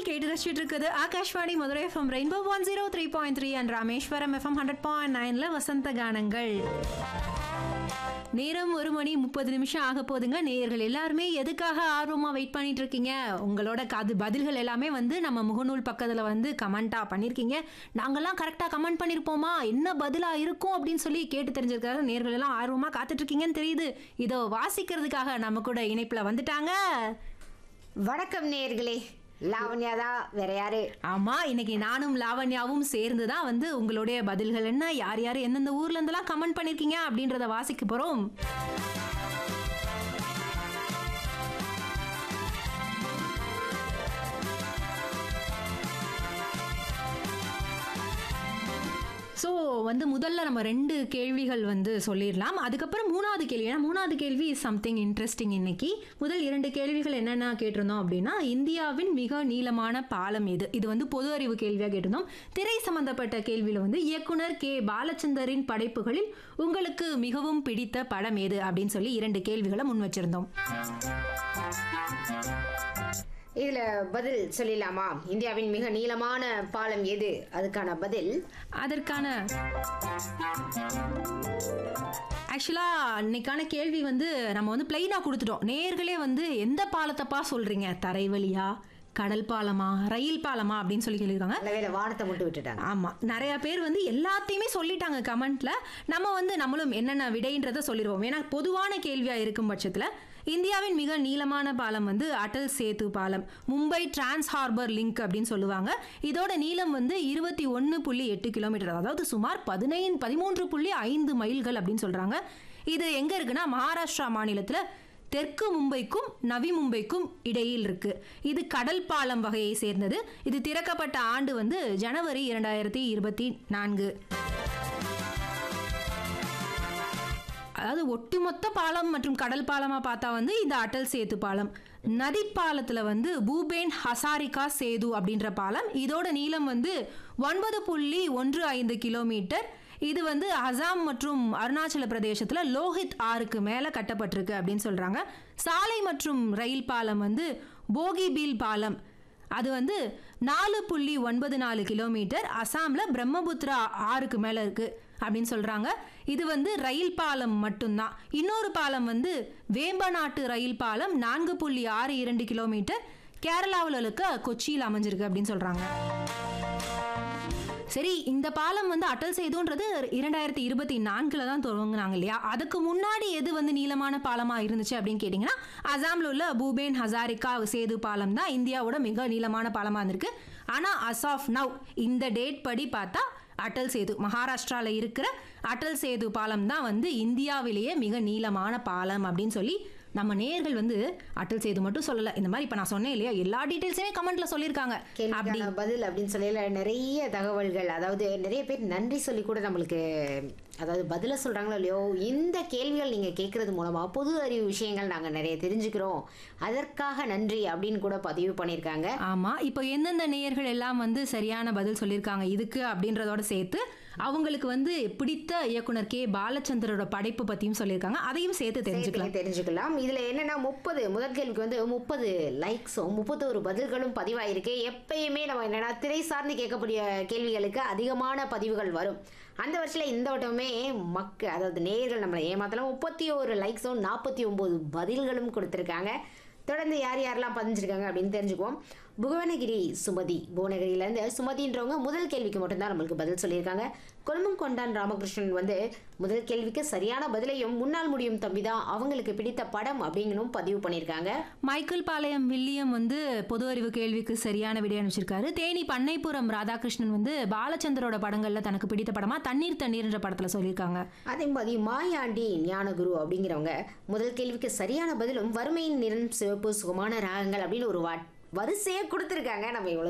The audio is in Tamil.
கேட்டு ரசிச்சுட்டு இருக்குது Akashvani Madurai FM rainbow one zero three point three and Rameswaram FM hundred point நைன்ல வசந்த கானங்கள் நேரம் ஒரு மணி முப்பது நிமிஷம் ஆக போதுங்க நேயர்கள் எல்லாருமே எதுக்காக ஆர்வமா வெயிட் பண்ணிட்டு இருக்கீங்க உங்களோட காது பதில்கள் எல்லாமே வந்து நம்ம முகநூல் பக்கத்துல வந்து கமெண்டா பண்ணிருக்கீங்க நாங்கெல்லாம் கரெக்டா கமெண்ட் பண்ணிருப்போமா என்ன பதிலா இருக்கும் அப்படின்னு சொல்லி கேட்டு தெரிஞ்சிருக்காரு நேயர்கள் எல்லாம் ஆர்வமா காத்துட்டு இருக்கீங்கன்னு தெரியுது இதோ வாசிக்கிறதுக்காக நம்ம கூட இணைப்புல வந்துட்டாங்க வணக்கம் நேர்களே லாவண்யா தான் வேற யாரு ஆமா இன்னைக்கு நானும் லாவண்யாவும் சேர்ந்து தான் வந்து உங்களுடைய பதில்கள் என்ன யார் யார் எந்தெந்த ஊர்ல இருந்தெல்லாம் கமெண்ட் பண்ணிருக்கீங்க அப்படின்றத வாசிக்க போறோம் ஸோ வந்து முதல்ல நம்ம ரெண்டு கேள்விகள் வந்து சொல்லிடலாம் அதுக்கப்புறம் மூணாவது கேள்வி ஏன்னா மூணாவது கேள்வி சம்திங் இன்ட்ரெஸ்டிங் இன்னைக்கு முதல் இரண்டு கேள்விகள் என்னென்ன கேட்டிருந்தோம் அப்படின்னா இந்தியாவின் மிக நீளமான பாலம் எது இது வந்து பொது அறிவு கேள்வியாக கேட்டிருந்தோம் திரை சம்பந்தப்பட்ட கேள்வியில் வந்து இயக்குனர் கே பாலச்சந்தரின் படைப்புகளில் உங்களுக்கு மிகவும் பிடித்த படம் எது அப்படின்னு சொல்லி இரண்டு கேள்விகளை முன் வச்சிருந்தோம் இதுல பதில் சொல்லிடலாமா இந்தியாவின் மிக நீளமான பாலம் எது அதுக்கான பதில் அதற்கான ஆக்சுவலாக இன்னைக்கான கேள்வி வந்து நம்ம வந்து பிளைனாக கொடுத்துட்டோம் நேர்களே வந்து எந்த பாலத்தைப்பா சொல்கிறீங்க தரைவழியா கடல் பாலமா ரயில் பாலமா அப்படின்னு சொல்லி சொல்லியிருக்காங்க நல்ல வேலை வானத்தை மட்டும் விட்டுட்டாங்க ஆமாம் நிறைய பேர் வந்து எல்லாத்தையுமே சொல்லிட்டாங்க கமெண்ட்ல நம்ம வந்து நம்மளும் என்னென்ன விடைன்றதை சொல்லிடுவோம் ஏன்னா பொதுவான கேள்வியாக இருக்கும் பட்சத்தில் இந்தியாவின் மிக நீளமான பாலம் வந்து அடல் சேது பாலம் மும்பை டிரான்ஸ் ஹார்பர் லிங்க் அப்படின்னு சொல்லுவாங்க இதோட நீளம் வந்து இருபத்தி ஒன்று புள்ளி எட்டு கிலோமீட்டர் அதாவது சுமார் பதினைந்து பதிமூன்று புள்ளி ஐந்து மைல்கள் அப்படின்னு சொல்கிறாங்க இது எங்கே இருக்குன்னா மகாராஷ்டிரா மாநிலத்தில் தெற்கு மும்பைக்கும் நவி மும்பைக்கும் இடையில் இருக்கு இது கடல் பாலம் வகையை சேர்ந்தது இது திறக்கப்பட்ட ஆண்டு வந்து ஜனவரி இரண்டாயிரத்தி இருபத்தி நான்கு அதாவது ஒட்டுமொத்த பாலம் மற்றும் கடல் பாலமாக பார்த்தா வந்து இந்த அடல் சேது பாலம் நதி பாலத்தில் வந்து பூபேன் ஹசாரிகா சேது அப்படின்ற பாலம் இதோட நீளம் வந்து ஒன்பது புள்ளி ஒன்று ஐந்து கிலோமீட்டர் இது வந்து அசாம் மற்றும் அருணாச்சல பிரதேசத்தில் லோஹித் ஆறுக்கு மேலே கட்டப்பட்டிருக்கு அப்படின்னு சொல்கிறாங்க சாலை மற்றும் ரயில் பாலம் வந்து போகிபீல் பாலம் அது வந்து நாலு புள்ளி ஒன்பது நாலு கிலோமீட்டர் அசாமில் பிரம்மபுத்திரா ஆறுக்கு மேலே இருக்குது அப்படின்னு சொல்கிறாங்க இது வந்து ரயில் பாலம் மட்டும்தான் இன்னொரு பாலம் வந்து வேம்பநாட்டு ரயில் பாலம் நான்கு புள்ளி ஆறு இரண்டு கிலோமீட்டர் கேரளாவில் இருக்க கொச்சியில் அமைஞ்சிருக்கு அப்படின்னு சொல்கிறாங்க சரி இந்த பாலம் வந்து அட்டல் சேதுன்றது இரண்டாயிரத்தி இருபத்தி நான்கில் தான் துவங்கினாங்க இல்லையா அதுக்கு முன்னாடி எது வந்து நீளமான பாலமாக இருந்துச்சு அப்படின்னு கேட்டிங்கன்னா அசாமில் உள்ள பூபேன் ஹசாரிகா சேது பாலம் தான் இந்தியாவோட மிக நீளமான பாலமாக இருந்திருக்கு ஆனால் அஸ் ஆஃப் நவ் இந்த டேட் படி பார்த்தா அட்டல் சேது மகாராஷ்டிராவில் இருக்கிற அட்டல் சேது பாலம் தான் வந்து இந்தியாவிலேயே மிக நீளமான பாலம் அப்படின்னு சொல்லி நம்ம நேர்கள் வந்து அட்டல் சேது மட்டும் சொல்லலை இந்த மாதிரி இப்போ நான் சொன்னேன் இல்லையா எல்லா டீட்டெயில்ஸுமே கமெண்ட்ல சொல்லியிருக்காங்க அப்படி கேள்விக்கான பதில் அப்படின்னு சொல்லல நிறைய தகவல்கள் அதாவது நிறைய பேர் நன்றி சொல்லி கூட நம்மளுக்கு அதாவது பதில சொல்றாங்களோ இல்லையோ இந்த கேள்விகள் நீங்க கேட்கறது மூலமா பொது அறிவு விஷயங்கள் நாங்க நிறைய தெரிஞ்சுக்கிறோம் அதற்காக நன்றி அப்படின்னு கூட பதிவு பண்ணியிருக்காங்க ஆமா இப்போ எந்தெந்த நேயர்கள் எல்லாம் வந்து சரியான பதில் சொல்லியிருக்காங்க இதுக்கு அப்படின்றதோட சேர்த்து அவங்களுக்கு வந்து பிடித்த இயக்குனர் கே பாலச்சந்தரோட படைப்பு பத்தியும் சொல்லியிருக்காங்க அதையும் சேர்த்து தெரிஞ்சுக்கலாம் சேர்த்து தெரிஞ்சுக்கலாம் இதுல என்னன்னா முப்பது முதல் கேள்விக்கு வந்து முப்பது லைக்ஸும் முப்பத்தோரு பதில்களும் பதிவாயிருக்கு எப்பயுமே நம்ம என்னன்னா திரை சார்ந்து கேட்கக்கூடிய கேள்விகளுக்கு அதிகமான பதிவுகள் வரும் அந்த வருஷத்துல இந்த வட்டமே மக்க அதாவது நேயர்கள் நம்மளை ஏமாத்தலாம் முப்பத்தி ஒரு லைக்ஸும் நாற்பத்தி ஒன்பது பதில்களும் கொடுத்துருக்காங்க தொடர்ந்து யார் யாரெல்லாம் பதிஞ்சிருக்காங்க அப்படின்னு தெரிஞ்சுக்குவோம் புவனகிரி சுமதி புவனகிரியிலேருந்து சுமதின்றவங்க முதல் கேள்விக்கு மட்டும்தான் நம்மளுக்கு பதில் சொல்லியிருக்காங்க கொல்மம் கொண்டான் ராமகிருஷ்ணன் வந்து முதல் கேள்விக்கு சரியான பதிலையும் முன்னால் முடியும் தம்பி தான் அவங்களுக்கு பிடித்த படம் அப்படிங்கணும் பதிவு பண்ணியிருக்காங்க மைக்கேல் பாளையம் வில்லியம் வந்து பொது அறிவு கேள்விக்கு சரியான விடை அனுப்பிச்சிருக்காரு தேனி பண்ணைப்புறம் ராதாகிருஷ்ணன் வந்து பாலச்சந்தரோட படங்கள்ல தனக்கு பிடித்த படமா தண்ணீர் தண்ணீர்ன்ற படத்துல சொல்லியிருக்காங்க அதே மாதிரி மாயாண்டி ஞானகுரு அப்படிங்கிறவங்க முதல் கேள்விக்கு சரியான பதிலும் வறுமையின் நிறம் சிவப்பு சுகமான ராகங்கள் அப்படின்னு ஒரு வா வரிசையை கொடுத்துருக்காங்க நம்ம இவ்வளோ